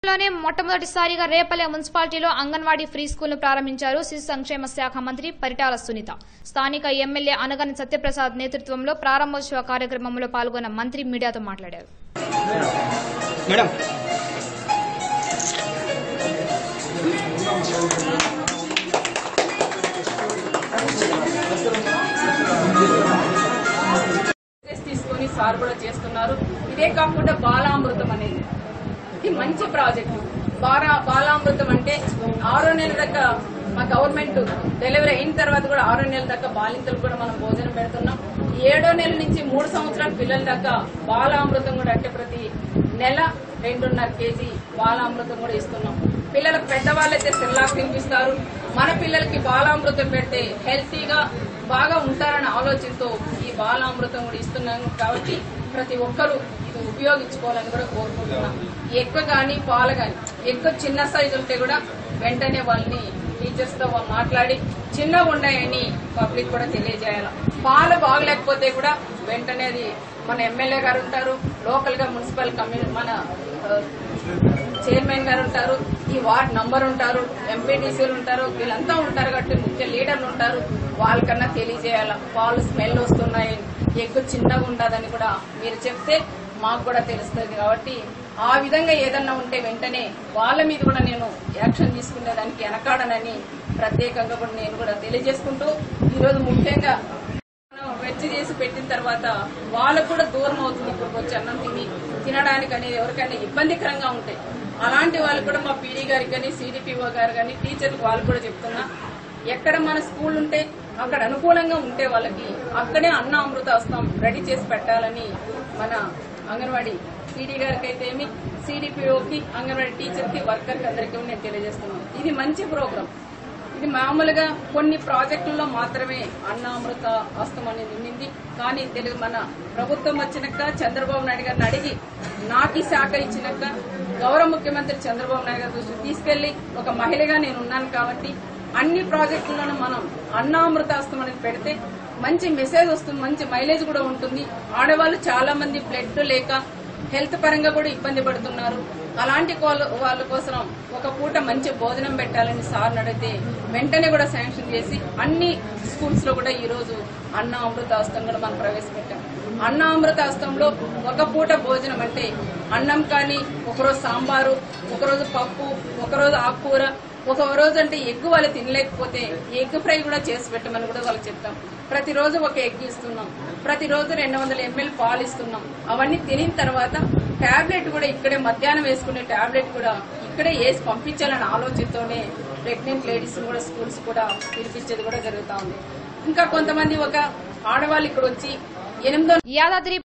లోనే మొట్టమొదటిసారిగా రేపల్లె మున్సిపాలిటీలో అంగన్వాడీ ఫ్రీ స్కూల్ను ప్రారంభించారు శిశు సంక్షేమ శాఖ మంత్రి పరిటాల సునీత స్థానిక ఎమ్మెల్యే అనగని సత్యప్రసాద్ నేతృత్వంలో ప్రారంభోత్సవ కార్యక్రమంలో పాల్గొన్న మంత్రి మీడియాతో మాట్లాడారు మేడం కేసెస్ తీసుకొని సార్ కూడా చేస్తున్నారు ఇదే కాకుండా బాలామృతం అనేది ఇది మంచి ప్రాజెక్టు బాలా బాలామృతం అంటే ఆరో నెల దాకా మా గవర్నమెంట్ డెలివరీ అయిన తర్వాత కూడా ఆరో నెలల దాకా బాలింతలు కూడా మనం భోజనం పెడుతున్నాం ఏడో నెల నుంచి మూడు సంవత్సరాల పిల్లల దాకా బాలామృతం కూడా అంటే ప్రతి నెల రెండున్నర కేజీ బాలామృతం కూడా ఇస్తున్నాం పిల్లలకు పెద్దవాళ్ళైతే సిర్లాక్ తినిపిస్తారు మన పిల్లలకి బాలామృతం పెడితే హెల్తీగా బాగా ఉంటారన్న ఆలోచనతో ఈ బాలామృతం కూడా ఇస్తున్నాను కాబట్టి ప్రతి ఒక్కరూ ఇది ఉపయోగించుకోవాలని కూడా కోరుకుంటున్నాం ఎక్కువ కానీ పాలు కానీ ఎక్కువ చిన్న సైజు ఉంటే కూడా వెంటనే వాళ్ళని టీచర్స్ తో మాట్లాడి చిన్నగా ఉన్నాయని పబ్లిక్ కూడా తెలియజేయాలి పాలు బాగలేకపోతే కూడా వెంటనే అది మన ఎమ్మెల్యే గారు ఉంటారు లోకల్ గా మున్సిపల్ కమ్యూని మన ఆ, చైర్మన్ గారు ఉంటారు ఈ వార్డ్ నంబర్ ఉంటారు ఎంపీటీసీలు ఉంటారు వీళ్ళంతా ఉంటారు కాబట్టి ముఖ్య లీడర్లు ఉంటారు వాళ్ళకన్నా తెలియజేయాల పాలు స్మెల్ వస్తున్నాయి ఎక్కువ చిన్నగా ఉండదని కూడా మీరు చెప్తే మాకు కూడా తెలుస్తుంది కాబట్టి ఆ విధంగా ఏదన్నా ఉంటే వెంటనే వాళ్ళ మీద కూడా నేను యాక్షన్ తీసుకునేదానికి వెనకాడనని ప్రత్యేకంగా కూడా నేను కూడా తెలియజేసుకుంటూ ఈరోజు ముఖ్యంగా వెజ్ చేసి పెట్టిన తర్వాత వాళ్ళకు కూడా దూరం అవుతుంది ఇప్పుడు వచ్చి అన్నం తిని తినడానికి అనేది ఎవరికైనా ఇబ్బందికరంగా ఉంటాయి అలాంటి వాళ్ళు కూడా మా పీడీ గారికి కానీ సిడిపిఓ గారు కానీ టీచర్లు వాళ్ళు కూడా చెప్తున్నా ఎక్కడ మన స్కూల్ ఉంటే అక్కడ అనుకూలంగా ఉంటే వాళ్ళకి అక్కడే అన్న అమృత వస్తాం రెడీ చేసి పెట్టాలని మన అంగన్వాడీ పీడీ గారికి అయితే ఏమి సిడిపిఓకి అంగన్వాడీ టీచర్కి వర్కర్కి అందరికీ నేను తెలియజేస్తున్నాను ఇది మంచి ప్రోగ్రాం ఇది మామూలుగా కొన్ని ప్రాజెక్టుల్లో మాత్రమే అన్న అమృత హస్తం అనేది ఉండింది కానీ తెలుగు మన ప్రభుత్వం వచ్చినాక చంద్రబాబు నాయుడు గారిని అడిగి నాకు ఈ శాఖ ఇచ్చినాక గౌరవ ముఖ్యమంత్రి చంద్రబాబు నాయుడు గారి దృష్టికి తీసుకెళ్లి ఒక మహిళగా నేను ఉన్నాను కాబట్టి అన్ని ప్రాజెక్టుల్లోనూ మనం అన్న అమృత హస్తం అనేది పెడితే మంచి మెసేజ్ వస్తుంది మంచి మైలేజ్ కూడా ఉంటుంది ఆడవాళ్ళు చాలా మంది బ్లడ్ లేక హెల్త్ పరంగా కూడా ఇబ్బంది పడుతున్నారు అలాంటి వాళ్ళ వాళ్ళ కోసం ఒక పూట మంచి భోజనం పెట్టాలని సార్ అడిగితే వెంటనే కూడా శాంక్షన్ చేసి అన్ని స్కూల్స్ లో కూడా ఈ రోజు అన్న అమృత హస్తం కూడా మనం ప్రవేశపెట్టాం అన్న అమృత హస్తంలో ఒక పూట భోజనం అంటే అన్నం కానీ ఒకరోజు సాంబారు ఒకరోజు పప్పు ఒకరోజు ఆకుకూర ఒక రోజు అంటే ఎగ్ వాళ్ళు తినలేకపోతే ఎగ్ ఫ్రై కూడా చేసి పెట్టమని కూడా వాళ్ళకి చెప్తాం ప్రతిరోజు ఒక ఎగ్ ఇస్తున్నాం ప్రతిరోజు రెండు వందల ఎంఎల్ పాలు ఇస్తున్నాం అవన్నీ తినిన తర్వాత టాబ్లెట్ కూడా ఇక్కడే మధ్యాహ్నం వేసుకునే టాబ్లెట్ కూడా ఇక్కడే వేసి పంపించాలనే ఆలోచనతోనే ప్రెగ్నెంట్ లేడీస్ కూడా స్కూల్స్ కూడా పిలిపించేది కూడా జరుగుతా ఉంది ఇంకా కొంతమంది ఒక ఆడవాళ్ళు ఇక్కడ వచ్చి ఎనిమిదో యాదాద్రి